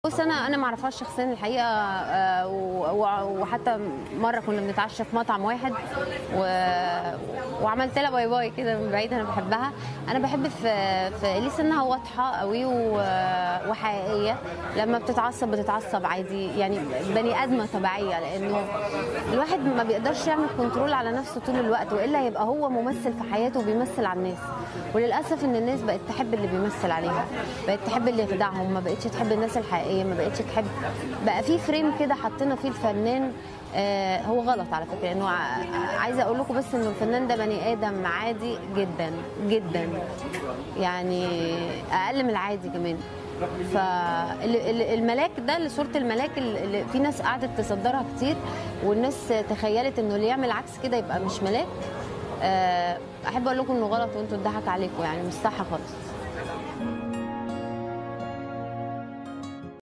بص انا انا ما اعرفهاش شخصيا الحقيقه آه، و- و- وحتى مره كنا بنتعشى في مطعم واحد و... وعملت لها باي باي كده من بعيد انا بحبها انا بحب في في اليسا انها واضحه قوي و... وحقيقيه لما بتتعصب بتتعصب عادي يعني بني ادمه طبيعيه لانه الواحد ما بيقدرش يعمل كنترول على نفسه طول الوقت والا هيبقى هو ممثل في حياته وبيمثل على الناس وللاسف ان الناس بقت تحب اللي بيمثل عليها بقت تحب اللي يخدعهم ما بقتش تحب الناس الحقيقيه ما بقتش تحب بقى في فريم كده حطينا فيه الفنان آه هو غلط على فكره انه ع- عايزه اقول لكم بس انه الفنان ده بني ادم عادي جدا جدا يعني اقل من العادي كمان فالملاك ده اللي صوره الملاك اللي في ناس قعدت تصدرها كتير والناس تخيلت انه اللي يعمل عكس كده يبقى مش ملاك آه، احب اقول لكم انه غلط وانتوا اتضحك عليكم يعني مش صح خالص